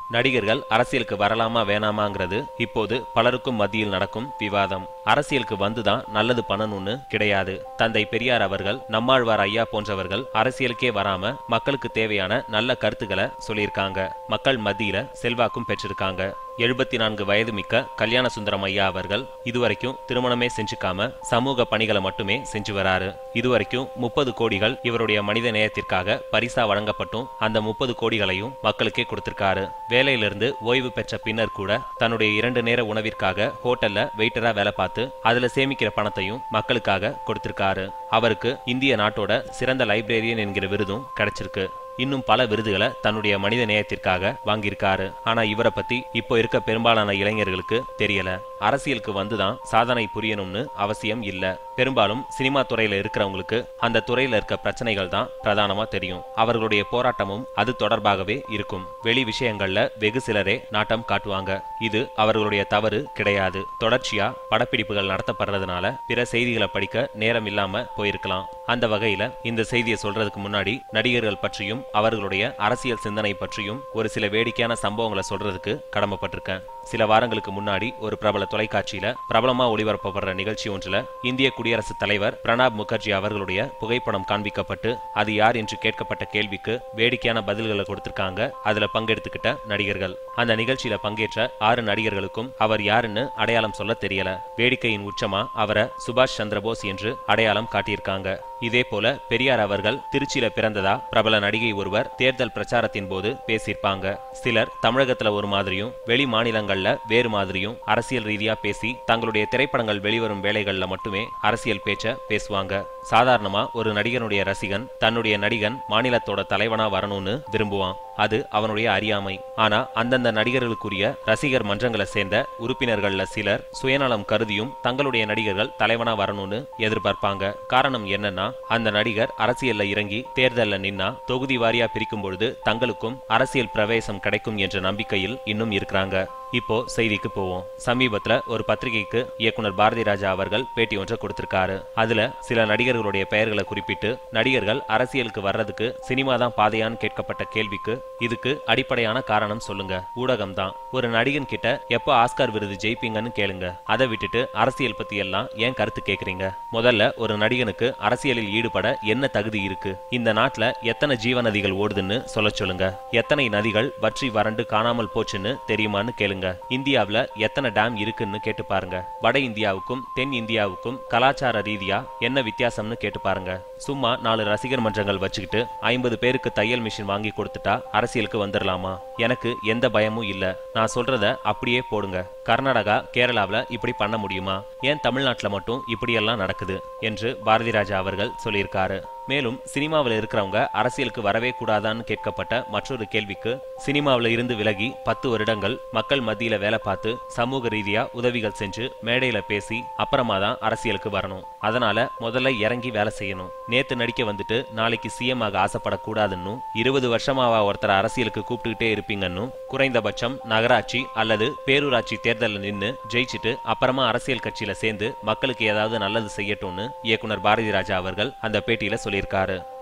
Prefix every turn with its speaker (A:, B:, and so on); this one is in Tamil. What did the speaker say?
A: நடிகர்கள் அரசியலுக்கு வரலாமா வேணாமாங்கிறது இப்போது பலருக்கும் மத்தியில் நடக்கும் விவாதம் அரசியலுக்கு வந்துதான் நல்லது பண்ணணும்னு கிடையாது தந்தை பெரியார் அவர்கள் நம்மாழ்வார் ஐயா போன்றவர்கள் அரசியலுக்கே வராம மக்களுக்கு தேவையான நல்ல கருத்துக்களை சொல்லியிருக்காங்க மக்கள் மத்தியில செல்வாக்கும் பெற்றிருக்காங்க எழுபத்தி நான்கு வயது மிக்க கல்யாண சுந்தரம் ஐயா அவர்கள் இதுவரைக்கும் திருமணமே செஞ்சுக்காம சமூக பணிகளை மட்டுமே செஞ்சு வராரு இதுவரைக்கும் முப்பது கோடிகள் இவருடைய மனித நேயத்திற்காக பரிசா வழங்கப்பட்டும் அந்த முப்பது கோடிகளையும் மக்களுக்கே கொடுத்திருக்காரு வேலையிலிருந்து ஓய்வு பெற்ற பின்னர் கூட தன்னுடைய இரண்டு நேர உணவிற்காக ஹோட்டல்ல வெயிட்டரா வேலை பார்த்து அதுல சேமிக்கிற பணத்தையும் மக்களுக்காக கொடுத்திருக்காரு அவருக்கு இந்திய நாட்டோட சிறந்த லைப்ரரியன் என்கிற விருதும் கிடைச்சிருக்கு இன்னும் பல விருதுகளை தன்னுடைய மனித நேயத்திற்காக வாங்கியிருக்காரு ஆனா இவரை பத்தி இப்போ இருக்க பெரும்பாலான இளைஞர்களுக்கு தெரியல அரசியலுக்கு வந்துதான் சாதனை புரியணும்னு அவசியம் இல்ல பெரும்பாலும் சினிமா துறையில இருக்கிறவங்களுக்கு அந்த துறையில இருக்க பிரச்சனைகள் தான் பிரதானமா தெரியும் அவர்களுடைய போராட்டமும் அது தொடர்பாகவே இருக்கும் வெளி விஷயங்கள்ல வெகு சிலரே நாட்டம் காட்டுவாங்க இது அவர்களுடைய தவறு கிடையாது தொடர்ச்சியா படப்பிடிப்புகள் நடத்தப்படுறதுனால பிற செய்திகளை படிக்க நேரம் இல்லாம போயிருக்கலாம் அந்த வகையில இந்த செய்தியை சொல்றதுக்கு முன்னாடி நடிகர்கள் பற்றியும் அவர்களுடைய அரசியல் சிந்தனை பற்றியும் ஒரு சில வேடிக்கையான சம்பவங்களை சொல்றதுக்கு கடமைப்பட்டிருக்கேன் சில வாரங்களுக்கு முன்னாடி ஒரு பிரபல தொலைக்காட்சியில பிரபலமா ஒளிபரப்பப்படுற நிகழ்ச்சி ஒன்றுல இந்திய குடியரசுத் தலைவர் பிரணாப் முகர்ஜி அவர்களுடைய புகைப்படம் காண்பிக்கப்பட்டு அது யார் என்று கேட்கப்பட்ட கேள்விக்கு வேடிக்கையான பதில்களை கொடுத்திருக்காங்க அதுல பங்கெடுத்துக்கிட்ட நடிகர்கள் அந்த நிகழ்ச்சியில பங்கேற்ற ஆறு நடிகர்களுக்கும் அவர் யாருன்னு அடையாளம் சொல்ல தெரியல வேடிக்கையின் உச்சமா அவரை சுபாஷ் சந்திரபோஸ் என்று அடையாளம் காட்டியிருக்காங்க இதே போல பெரியார் அவர்கள் திருச்சியில பிறந்ததா பிரபல நடிகை ஒருவர் தேர்தல் பிரச்சாரத்தின் போது பேசியிருப்பாங்க சிலர் தமிழகத்துல ஒரு மாதிரியும் வெளி மாநிலங்கள்ல வேறு மாதிரியும் அரசியல் ரீதியா பேசி தங்களுடைய திரைப்படங்கள் வெளிவரும் வேலைகள்ல மட்டுமே அரசியல் பேச்ச பேசுவாங்க சாதாரணமா ஒரு நடிகனுடைய ரசிகன் தன்னுடைய நடிகன் மாநிலத்தோட தலைவனா வரணும்னு விரும்புவான் அது அவனுடைய அறியாமை ஆனா அந்தந்த நடிகர்களுக்குரிய ரசிகர் மன்றங்களை சேர்ந்த உறுப்பினர்கள்ல சிலர் சுயநலம் கருதியும் தங்களுடைய நடிகர்கள் தலைவனா வரணும்னு எதிர்பார்ப்பாங்க காரணம் என்னன்னா அந்த நடிகர் அரசியல்ல இறங்கி தேர்தல்ல நின்னா தொகுதி வாரியா பிரிக்கும் பொழுது தங்களுக்கும் அரசியல் பிரவேசம் கிடைக்கும் என்ற நம்பிக்கையில் இன்னும் இருக்கிறாங்க இப்போ செய்திக்கு போவோம் சமீபத்துல ஒரு பத்திரிகைக்கு இயக்குனர் பாரதி ராஜா அவர்கள் பேட்டி ஒன்றை கொடுத்திருக்காரு அதுல சில நடிகர்களுடைய பெயர்களை குறிப்பிட்டு நடிகர்கள் அரசியலுக்கு வர்றதுக்கு சினிமா தான் பாதையான்னு கேட்கப்பட்ட கேள்விக்கு இதுக்கு அடிப்படையான காரணம் சொல்லுங்க ஊடகம் தான் ஒரு நடிகன் கிட்ட எப்ப ஆஸ்கார் விருது ஜெயிப்பீங்கன்னு கேளுங்க அதை விட்டுட்டு அரசியல் பத்தி எல்லாம் ஏன் கருத்து கேக்குறீங்க முதல்ல ஒரு நடிகனுக்கு அரசியலில் ஈடுபட என்ன தகுதி இருக்கு இந்த நாட்டுல எத்தனை ஜீவ நதிகள் ஓடுதுன்னு சொல்ல சொல்லுங்க எத்தனை நதிகள் வற்றி வறண்டு காணாமல் போச்சுன்னு தெரியுமான்னு கேளுங்க இந்தியாவுல எத்தனை டேம் இருக்குன்னு கேட்டு பாருங்க வட இந்தியாவுக்கும் தென் இந்தியாவுக்கும் கலாச்சார ரீதியா என்ன வித்தியாசம்னு கேட்டு பாருங்க சும்மா நாலு ரசிகர் மன்றங்கள் வச்சுக்கிட்டு ஐம்பது பேருக்கு தையல் மிஷின் வாங்கி கொடுத்துட்டா அரசியலுக்கு வந்துடலாமா எனக்கு எந்த பயமும் இல்ல நான் சொல்றத அப்படியே போடுங்க கர்நாடகா கேரளாவுல இப்படி பண்ண முடியுமா ஏன் தமிழ்நாட்டுல மட்டும் இப்படியெல்லாம் நடக்குது என்று பாரதி ராஜா அவர்கள் சொல்லியிருக்காரு மேலும் சினிமாவில் இருக்கிறவங்க அரசியலுக்கு வரவே கூடாதான்னு கேட்கப்பட்ட மற்றொரு கேள்விக்கு சினிமாவில் இருந்து விலகி பத்து வருடங்கள் மக்கள் மத்தியில வேலை பார்த்து சமூக ரீதியா உதவிகள் செஞ்சு மேடையில பேசி அப்புறமா தான் அரசியலுக்கு வரணும் அதனால முதல்ல இறங்கி வேலை செய்யணும் நேத்து நடிக்க வந்துட்டு நாளைக்கு சிஎம் ஆக ஆசைப்படக்கூடாதுன்னு இருபது வருஷமாவா ஒருத்தர் அரசியலுக்கு கூப்பிட்டுக்கிட்டே இருப்பீங்கன்னு குறைந்தபட்சம் நகராட்சி அல்லது பேரூராட்சி தேர்தலில் நின்னு ஜெயிச்சுட்டு அப்புறமா அரசியல் கட்சியில சேர்ந்து மக்களுக்கு ஏதாவது நல்லது செய்யட்டும்னு இயக்குனர் பாரதி ராஜா அவர்கள் அந்த பேட்டியில சொல்லியிருக்காரு